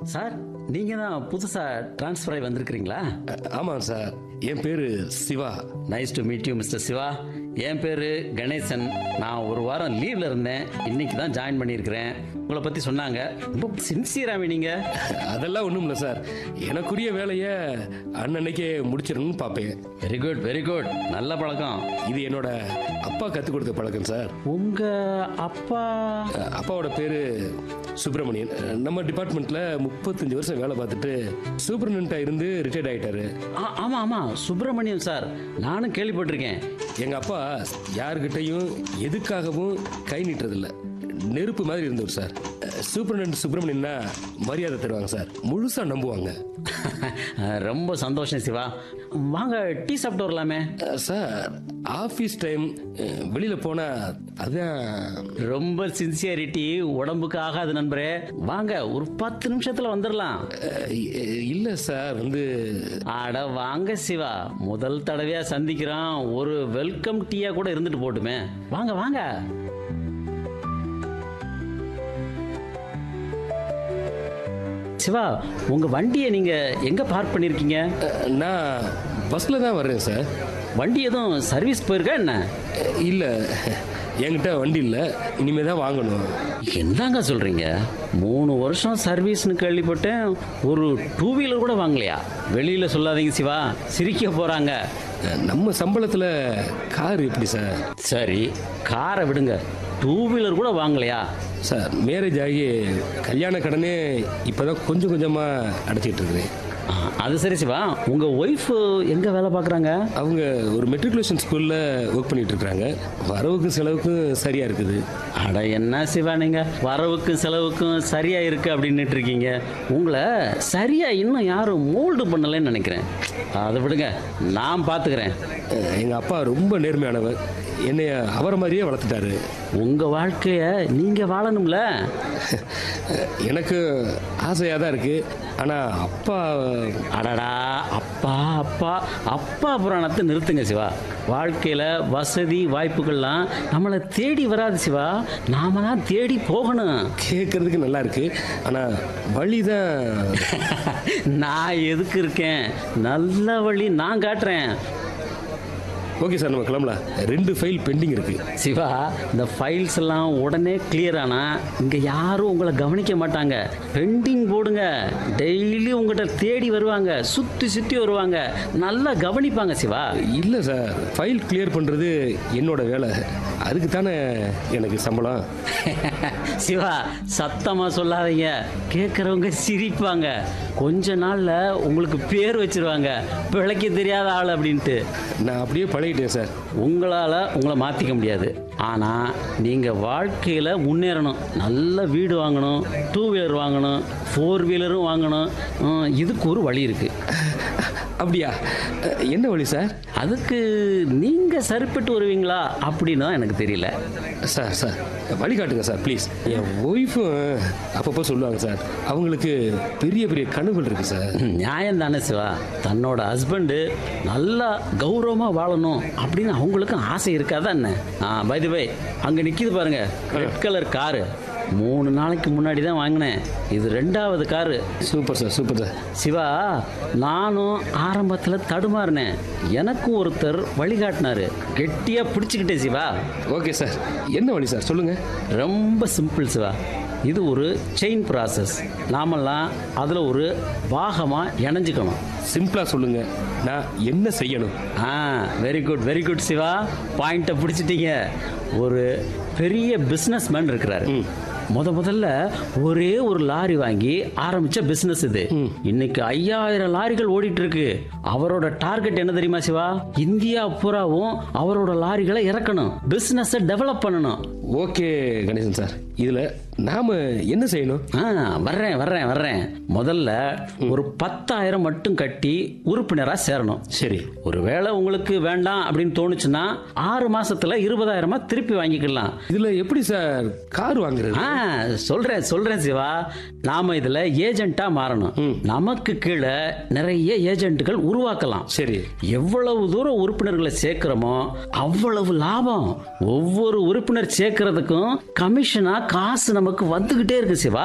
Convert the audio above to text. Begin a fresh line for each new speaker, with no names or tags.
sir நீங்க தான் புதுசா டிரான்ஸ்ஃபர் ஆகி வந்திருக்கிறீங்களா
அ- ஆமாம் சார் என் பேரு Siva
nice to meet you mister Siva என் பேரு கணேசன் நான் ஒரு வாரம் லீவ்ல இருந்தேன் இன்னைக்கு தான் ஜாயின் பண்ணியிருக்கிறேன் உங்களை பத்தி சொன்னாங்க ரொம்ப சின்சியராமே நீங்க
அதெல்லாம் ஒன்றும் இல்லை சார் எனக்குரிய வேலையை அன்னன்னைக்கே முடிச்சிடணும்னு பார்ப்பேன்
வெரி குட் வெரி குட் நல்ல பழக்கம்
இது என்னோட அப்பா கற்றுக் கொடுத்த பழக்கம் சார்
உங்க அப்பா
அ, அப்பாவோட பேரு சுப்பிரமணியன் அ, நம்ம டிபார்ட்மெண்ட்ல முப்பத்தஞ்சு வருஷம் வேலை பார்த்துட்டு சூப்பர்டென்டா இருந்து ரிட்டையர்ட் ஆயிட்டாரு
ஆ- ஆமா ஆமா சுப்பிரமணியம் சார் நானும் கேள்விப்பட்டிருக்கேன்
எங்க அப்பா யாருக்கிட்டையும் எதுக்காகவும் கை நீட்டுறதில்ல நெருப்பு மாதிரி இருந்தவர் சார் சூப்பர்டென்ட் சுப்பிரமணியன்னா மரியாதை தருவாங்க சார் முழுசா நம்புவாங்க
ரொம்ப சந்தோஷம் சிவா வாங்க டீ சாப்பிட்டு வரலாமே
அஹ், சார் ஆஃபீஸ் டைம் அஹ், வெளியில போனா அதான்
ரொம்ப சின்சியாரிட்டி உடம்புக்கு ஆகாது நண்பரே வாங்க ஒரு பத்து நிமிஷத்துல வந்துடலாம்
அஹ், இ- இல்ல சார் வந்து
அட வாங்க சிவா முதல் தடவையா சந்திக்கிறோம் ஒரு வெல்கம் டீயா கூட இருந்துட்டு போட்டுமே வாங்க வாங்க சிவா உங்க வண்டியை நீங்க எங்க பார்க் பண்ணிருக்கீங்க
அஹ், நான் பஸ்ல தான் வர்றேன் சார்
வண்டி எதுவும் சர்வீஸ் போயிருக்கா என்ன
அஹ், இல்ல என்கிட்ட வண்டி இல்ல இனிமே தான் வாங்கணும்
என்னங்க சொல்றீங்க மூணு வருஷம் சர்வீஸ்னு கேள்விப்பட்டேன் ஒரு டூ வீலர் கூட வாங்கலையா வெளியில சொல்லாதீங்க சிவா சிரிக்க போறாங்க
அஹ், நம்ம சம்பளத்துல கார் எப்படி சார்
சரி காரை விடுங்க டூ வீலர் கூட வாங்கலையா
சார் மேரேஜ் ஆகி கல்யாண கடனே இப்பதான் கொஞ்சம் கொஞ்சமா அடைச்சிட்டு இருக்கிறேன்
ஆ, அது சரி சிவா உங்க ஒய்ஃப் எங்க வேலை பார்க்குறாங்க
அவங்க ஒரு மெட்ரிகுலேஷன் ஸ்கூல்ல ஒர்க் பண்ணிட்டு இருக்காங்க வரவுக்கும் செலவுக்கும் சரியா இருக்குது
அட என்ன சிவா நீங்க வரவுக்கும் செலவுக்கும் சரியா இருக்கு அப்படின்னுட்டு இருக்கீங்க உங்களை சரியா இன்னும் யாரும் மோல்டு பண்ணலைன்னு நினைக்கிறேன் அதை விடுங்க நான் பார்த்துக்கிறேன்
அஹ், எங்க அப்பா ரொம்ப நேர்மையானவர் என்னைய அவரை மாதிரியே வளர்த்துட்டாரு
உங்க வாழ்க்கைய நீங்க வாழணும்ல
எனக்கு ஆசையாக தான் இருக்கு ஆனா அப்பா
அடடா அப்பா அப்பா அப்பா புராணத்தை நிறுத்துங்க சிவா வாழ்க்கையில வசதி வாய்ப்புகள்லாம் நம்மளை தேடி வராது சிவா நாம தான் தேடி போகணும்
கேட்கறதுக்கு நல்லா இருக்கு ஆனா வழிதான்
நான் எதுக்கு இருக்கேன் நல்ல வழி நான் காட்டுறேன்
ஓகே சார் நம்ம கிளம்பலாம் ரெண்டு ஃபைல் பெண்டிங் இருக்கு
சிவா இந்த ஃபைல்ஸ் எல்லாம் உடனே கிளியர் ஆனா இங்க யாரும் உங்களை கவனிக்க மாட்டாங்க பெண்டிங் போடுங்க டெய்லி உங்ககிட்ட தேடி வருவாங்க சுத்தி சுத்தி வருவாங்க நல்லா கவனிப்பாங்க சிவா
இல்ல சார் ஃபைல் கிளியர் பண்றது என்னோட வேலை அதுக்கு தானே எனக்கு சம்பளம்
சிவா சத்தமா சொல்லாதீங்க கேட்கறவங்க சிரிப்பாங்க கொஞ்ச நாள்ல உங்களுக்கு பேர் வச்சிருவாங்க பிழைக்க தெரியாத ஆள் அப்படின்ட்டு
நான் அப்படியே பழகிட்டேன் சார்
உங்களால உங்களை மாத்திக்க முடியாது ஆனா நீங்க வாழ்க்கையில முன்னேறணும் நல்ல வீடு வாங்கணும் டூ வீலர் வாங்கணும் ஃபோர் வீலரும் வாங்கணும் ஹம், இதுக்கு ஒரு வழி இருக்கு
அப்படியா அஹ், என்ன வழி சார்
அதுக்கு நீங்க சரிப்பட்டு வருவீங்களா அப்படின்னு தான் எனக்கு தெரியல
சார் சார் வழி காட்டுங்க சார் ப்ளீஸ் என் ஒய்ஃபும் அப்பப்போ சொல்லுவாங்க சார் அவங்களுக்கு பெரிய பெரிய கனவுகள் இருக்கு சார்
நியாயம் தானே சிவா தன்னோட ஹஸ்பண்டு நல்லா கௌரவமா வாழணும் அப்படின்னு அவங்களுக்கும் ஆசை இருக்காதா என்ன ஆ பை பை அங்க நிக்குது பாருங்க ரெட் கலர் காரு மூணு நாளைக்கு முன்னாடி தான் வாங்கினேன் இது ரெண்டாவது car
super sir super sir
Siva நானும் ஆரம்பத்துல தடுமாறினேன் எனக்கும் ஒருத்தர் வழிகாட்டினாரு கெட்டியா பிடிச்சுக்கிட்டேன் சிவா
ஓகே சார் என்ன வழி சார் சொல்லுங்க
ரொம்ப சிம்பிள் சிவா இது ஒரு செயின் ப்ராசஸ் நாமெல்லாம் அதில் ஒரு பாகமாக இணைஞ்சுக்கணும்
சிம்பிளா சொல்லுங்க நான் என்ன செய்யணும்
ஆ very good very good Siva பாயிண்ட்டை பிடிச்சிட்டீங்க ஒரு பெரிய பிஸ்னஸ் மேன் இருக்கிறாரு முத முதல்ல ஒரே ஒரு லாரி வாங்கி ஆரம்பிச்ச பிசினஸ் இது இன்னைக்கு ஐயாயிரம் லாரிகள் ஓடிட்டு இருக்கு அவரோட டார்கெட் என்ன தெரியுமா சிவா இந்தியா பூராவும் அவரோட லாரிகளை இறக்கணும் பிசினஸ் டெவலப் பண்ணணும்
ஓகே கணேசன் சார் இதுல நாம என்ன செய்யணும்
ஆ வர்றேன் வர்றேன் வர்றேன் முதல்ல ஒரு பத்தாயிரம் மட்டும் கட்டி உறுப்பினரா சேரணும்
சரி
ஒருவேளை உங்களுக்கு வேண்டாம் அப்படின்னு தோணுச்சுன்னா ஆறு மாசத்துல இருபதாயிரமா திருப்பி வாங்கிக்கலாம்
இதுல எப்படி சார் கார் வாங்குறது
ஆ சொல்றேன் சொல்றேன் சிவா நாம இதுல ஏஜென்ட்டா மாறணும் நமக்கு கீழே நிறைய ஏஜென்ட்டுகள் உருவாக்கலாம்
சரி
எவ்வளவு தூரம் உறுப்பினர்களை சேர்க்கிறோமோ அவ்வளவு லாபம் ஒவ்வொரு உறுப்பினர் சேர்க்கறதுக்கும் கமிஷனா காசு நமக்கு வந்துகிட்டே இருக்கு சிவா